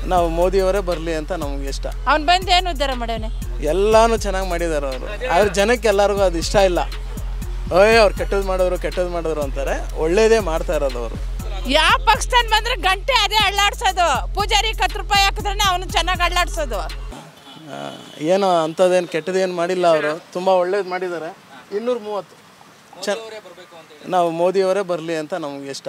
ನಾವು ಮೋದಿಯವರೇ ಬರಲಿ ಅಂತ ನಮ್ಗೆ ಇಷ್ಟ ಅವ್ನು ಬಂದು ಏನು ಉದ್ಧಾರ ಮಾಡ್ಯಾನೆ ಎಲ್ಲಾನು ಚೆನ್ನಾಗಿ ಮಾಡಿದ್ದಾರೆ ಅವರು ಆದ್ರೆ ಜನಕ್ಕೆ ಎಲ್ಲರಿಗೂ ಅದು ಇಷ್ಟ ಇಲ್ಲ ಓಯ್ ಅವ್ರು ಕೆಟ್ಟದ್ದು ಮಾಡಿದ್ರು ಕೆಟ್ಟದ್ದು ಮಾಡಿದ್ರು ಅಂತಾರೆ ಒಳ್ಳೇದೇ ಮಾಡ್ತಾ ಇರೋದು ಅವರು ಯಾವ ಪಕ್ಷದಲ್ಲಿ ಬಂದ್ರೆ ಗಂಟೆ ಅದೇ ಅಳ್ಳಾಡ್ಸೋದು ಪೂಜಾರಿ ಹತ್ತು ರೂಪಾಯಿ ಹಾಕಿದ್ರೆ ಅವನು ಚೆನ್ನಾಗಿ ಅಳ್ಳಾಡ್ಸೋದು ಏನೋ ಅಂಥದ್ದೇನು ಕೆಟ್ಟದೇನು ಮಾಡಿಲ್ಲ ಅವರು ತುಂಬ ಒಳ್ಳೇದು ಮಾಡಿದ್ದಾರೆ ಇನ್ನೂರ ಮೂವತ್ತು ಚ ನಾವು ಮೋದಿಯವರೇ ಬರಲಿ ಅಂತ ನಮ್ಗೆ ಇಷ್ಟ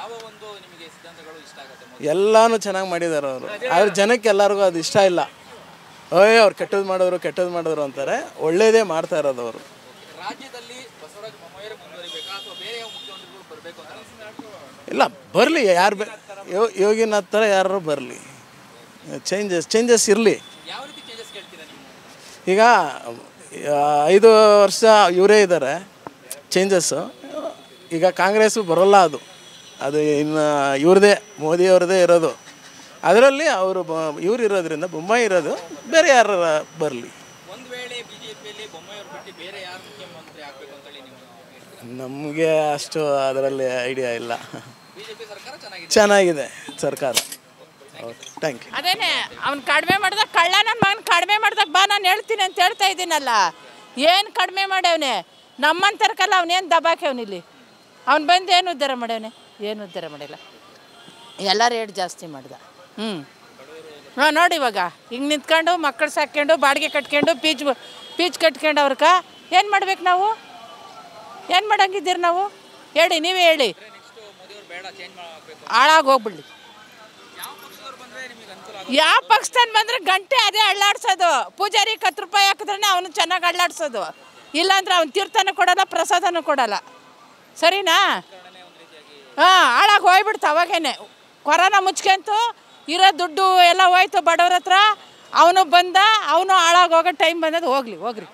ಎಲ್ಲಾನು ಚೆನ್ನಾಗಿ ಮಾಡಿದ್ದಾರೆ ಅವರು ಆದ್ರೆ ಜನಕ್ಕೆ ಎಲ್ಲರಿಗೂ ಅದು ಇಷ್ಟ ಇಲ್ಲ ಓಯ್ ಅವ್ರು ಕೆಟ್ಟದ್ದು ಮಾಡಿದ್ರು ಕೆಟ್ಟದ್ದು ಮಾಡಿದ್ರು ಅಂತಾರೆ ಒಳ್ಳೇದೇ ಮಾಡ್ತಾ ಇರೋದು ಅವರು ರಾಜ್ಯದಲ್ಲಿ ಬಸವರಾಜ ಬೊಮ್ಮಾಯಿಯವರು ಮುಂದುವರಿಬೇಕಾ ಅಥವಾ ಬೇರೆ ಯಾವ ಮುಖ್ಯಮಂತ್ರಿಗಳು ಬರಬೇಕು ಅಂತ ಅನಿಸುತ್ತೆ ಇಲ್ಲ ಬರಲಿ ಯಾರು ಬೇ ಯೋ ಯೋಗಿನಾಥ್ ಥರ ಯಾರು ಬರಲಿ ಚೇಂಜಸ್ ಚೇಂಜಸ್ ಇರಲಿ ಯಾವ ರೀತಿ ಚೇಂಜಸ್ ಕೇಳ್ತೀರಾ ನೀವು ಈಗ ಆ, ಐದು ವರ್ಷ ಇವರೇ ಇದ್ದಾರೆ ಚೇಂಜಸ್ಸು ಈಗ ಕಾಂಗ್ರೆಸ್ಸು ಬರೋಲ್ಲ ಅದು ಅದು ಇನ್ನು ಇವ್ರದೇ ಮೋದಿಯವ್ರದ್ದೇ ಇರೋದು ಅದರಲ್ಲಿ ಅವರು ಬ ಇವ್ರು ಇರೋದ್ರಿಂದ ಬೊಮ್ಮಾಯಿ ಇರೋದು ಬೇರೆ ಯಾರು ಬರಲಿ ಒಂದು ವೇಳೆ ಬಿಜೆಪಿಯಲ್ಲಿ ಬೊಮ್ಮಾಯಿಯವರು ಬಿಟ್ಟು ಬೇರೆ ಯಾರು ಮುಖ್ಯಮಂತ್ರಿ ಆಗಬೇಕು ಅಂತೇಳಿ ನೀವು ಹೇಳ್ತೀರಾ ನಮಗೆ ಅಷ್ಟು ಅದರಲ್ಲಿ ಐಡಿಯಾ ಇಲ್ಲ ಬಿಜೆಪಿ ಸರ್ಕಾರ ಚೆನ್ನಾಗಿದೆ ಚೆನ್ನಾಗಿದೆ ಸರ್ಕಾರ ಓಕೆ ಥ್ಯಾಂಕ್ ಯು ಅದೇನೆ ಅವ್ನು ಕಡಿಮೆ ಮಾಡ್ದಾಗ ಕಳ್ಳ ನನ್ನ ಮಗನ ಕಡಿಮೆ ಮಾಡ್ದಾಗ ಬಾ ನಾನು ಹೇಳ್ತೀನಿ ಅಂತ ಹೇಳ್ತಾ ಇದ್ದೀನಲ್ಲ ಏನು ಕಡಿಮೆ ಮಾಡ್ಯಾವನೆ ನಮ್ಮಂತರ್ಕಲ್ಲ ಅವನೇನು ದಬಾಕ್ಯವನಿಲ್ಲಿ ಅವ್ನು ಬಂದು ಏನು ಉದ್ಧಾರ ಮಾಡ್ಯಾವನೆ ಏನು ಉದ್ಧಾರ ಮಾಡಿಲ್ಲ ಎಲ್ಲ ರೇಟ್ ಜಾಸ್ತಿ ಮಾಡ್ದ ಹ್ಞೂ ಹಾಂ ನೋಡಿ ಇವಾಗ ಹಿಂಗೆ ನಿಂತ್ಕೊಂಡು ಮಕ್ಕಳು ಸಾಕ್ಕೊಂಡು ಬಾಡಿಗೆ ಕಟ್ಕೊಂಡು ಪೀಚ್ ಪೀಚ್ ಕಟ್ಕೊಂಡು ಅವ್ರಕ ಏನು ಮಾಡ್ಬೇಕು ನಾವು ಏನು ಮಾಡಂಗಿದ್ದೀರಿ ನಾವು ಹೇಳಿ ನೀವೇ ಹೇಳಿ ನೆಕ್ಸ್ಟ್ ಮೋದಿಯವರು ಬೇಡ ಚೇಂಜ್ ಮಾಡಬೇಕು ಹಾಳಾಗಿ ಹೋಗ್ಬಿಡ್ಲಿ ಯಾವ ಪಕ್ಷದವ್ರು ಬಂದರೆ ನಿಮಗೆ ಅನುಕೂಲ ಯಾವ ಪಕ್ಷದಲ್ಲಿ ಬಂದ್ರೆ ಗಂಟೆ ಅದೇ ಅಳ್ಳಾಡ್ಸೋದು ಪೂಜಾರಿ ಹತ್ತು ರೂಪಾಯಿ ಹಾಕಿದ್ರೆ ಅವನು ಚೆನ್ನಾಗಿ ಅಳ್ಳಾಡ್ಸೋದು ಇಲ್ಲಾಂದ್ರೆ ಅವ್ನು ತೀರ್ಥನೂ ಕೊಡಲ್ಲ ಪ್ರಸಾದನೂ ಕೊಡಲ್ಲ ಸರಿನಾ ಹಾಂ ಹಾಳಾಗಿ ಹೋಗ್ಬಿಡ್ತು ಅವಾಗೇನೆ ಕೊರೋನಾ ಮುಚ್ಕೊಂತು ಇರೋ ದುಡ್ಡು ಎಲ್ಲ ಹೋಯ್ತು ಬಡವ್ರ ಹತ್ರ ಅವನು ಬಂದ ಅವನು ಹಾಳಾಗಿ ಹೋಗೋ ಟೈಮ್ ಬಂದದ್ದು ಹೋಗ್ಲಿ ಹೋಗ್ರಿ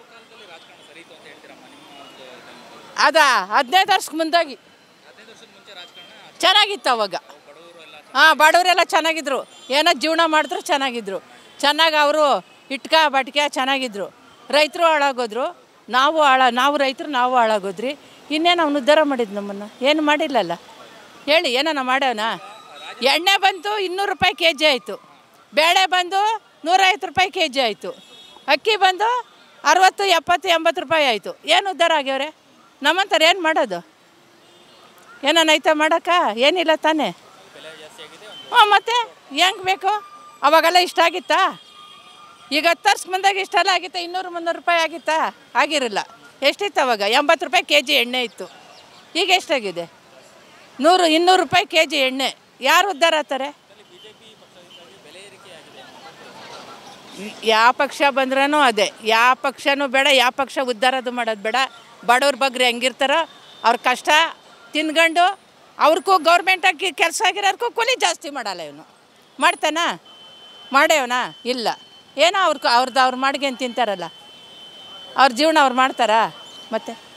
ಅದಾ ಹದಿನೈದು ವರ್ಷಕ್ಕೆ ಮುಂದಾಗಿ ಚೆನ್ನಾಗಿತ್ತು ಅವಾಗ ಹಾಂ ಬಡವರೆಲ್ಲ ಚೆನ್ನಾಗಿದ್ರು ಏನೋ ಜೀವನ ಮಾಡಿದ್ರು ಚೆನ್ನಾಗಿದ್ರು ಚೆನ್ನಾಗಿ ಅವರು ಇಟ್ಕ ಬಟ್ಕ ಚೆನ್ನಾಗಿದ್ರು ರೈತರು ಹಾಳಾಗೋದ್ರು ನಾವು ಹಾಳ ನಾವು ರೈತರು ನಾವು ಹಾಳಾಗೋದ್ರಿ ಇನ್ನೇನು ಅವ್ನು ಉದ್ಧಾರ ಮಾಡಿದ್ ನಮ್ಮನ್ನು ಏನು ಮಾಡಿಲ್ಲಲ್ಲ ಹೇಳಿ ಏನೋ ಮಾಡ್ಯಾವನ ಎಣ್ಣೆ ಬಂತು ಇನ್ನೂರು ರೂಪಾಯಿ ಕೆ ಜಿ ಆಯಿತು ಬೇಳೆ ಬಂದು ನೂರೈವತ್ತು ರೂಪಾಯಿ ಕೆ ಜಿ ಆಯಿತು ಅಕ್ಕಿ ಬಂದು ಅರವತ್ತು ಎಪ್ಪತ್ತು ಎಂಬತ್ತು ರೂಪಾಯಿ ಆಯಿತು ಏನು ಉದ್ಧಾರ ಆಗ್ಯವ್ರೆ ನಮ್ಮಂಥವ್ರು ಏನು ಮಾಡೋದು ಏನಾನ ಐತೆ ಮಾಡೋಕ್ಕ ಏನಿಲ್ಲ ತಾನೇ ಹ್ಞೂ ಮತ್ತೆ ಹೆಂಗೆ ಬೇಕು ಅವಾಗೆಲ್ಲ ಇಷ್ಟ ಆಗಿತ್ತಾ ಈಗ ಹತ್ತು ವರ್ಷ ಮುಂದಾಗ ಇಷ್ಟೆಲ್ಲ ಆಗಿತ್ತಾ ಇನ್ನೂರು ಮುನ್ನೂರು ರೂಪಾಯಿ ಆಗಿತ್ತಾ ಆಗಿರಲ್ಲ ಎಷ್ಟಿತ್ತು ಅವಾಗ ಎಂಬತ್ತು ರೂಪಾಯಿ ಕೆ ಜಿ ಎಣ್ಣೆ ಇತ್ತು ಈಗ ಎಷ್ಟಾಗಿದೆ ನೂರು ಇನ್ನೂರು ರೂಪಾಯಿ ಕೆ ಜಿ ಎಣ್ಣೆ ಯಾರು ಉದ್ಧಾರ ಆಗ್ತಾರೆ ಯಾವ ಪಕ್ಷ ಬಂದ್ರೂ ಅದೇ ಯಾವ ಪಕ್ಷನೂ ಬೇಡ ಯಾವ ಪಕ್ಷ ಉದ್ಧಾರದು ಮಾಡೋದು ಬೇಡ ಬಡವ್ರ ಬಗ್ಗೆ ಹೆಂಗಿರ್ತಾರೋ ಅವ್ರ ಕಷ್ಟ ತಿನ್ಕೊಂಡು ಅವ್ರಿಗೂ ಗೌರ್ಮೆಂಟಾಗಿ ಕೆಲಸ ಆಗಿರೋರ್ಗೂ ಕೂಲಿ ಜಾಸ್ತಿ ಮಾಡಲ್ಲ ಇವನು ಮಾಡ್ತಾನಾ ಮಾಡ್ಯಾವನ ಇಲ್ಲ ಏನೋ ಅವ್ರ ಅವ್ರದ್ದು ಅವ್ರು ಮಾಡ್ಕೊಂಡು ತಿಂತಾರಲ್ಲ ಅವ್ರ ಜೀವನ ಅವ್ರು ಮಾಡ್ತಾರಾ ಮತ್ತೆ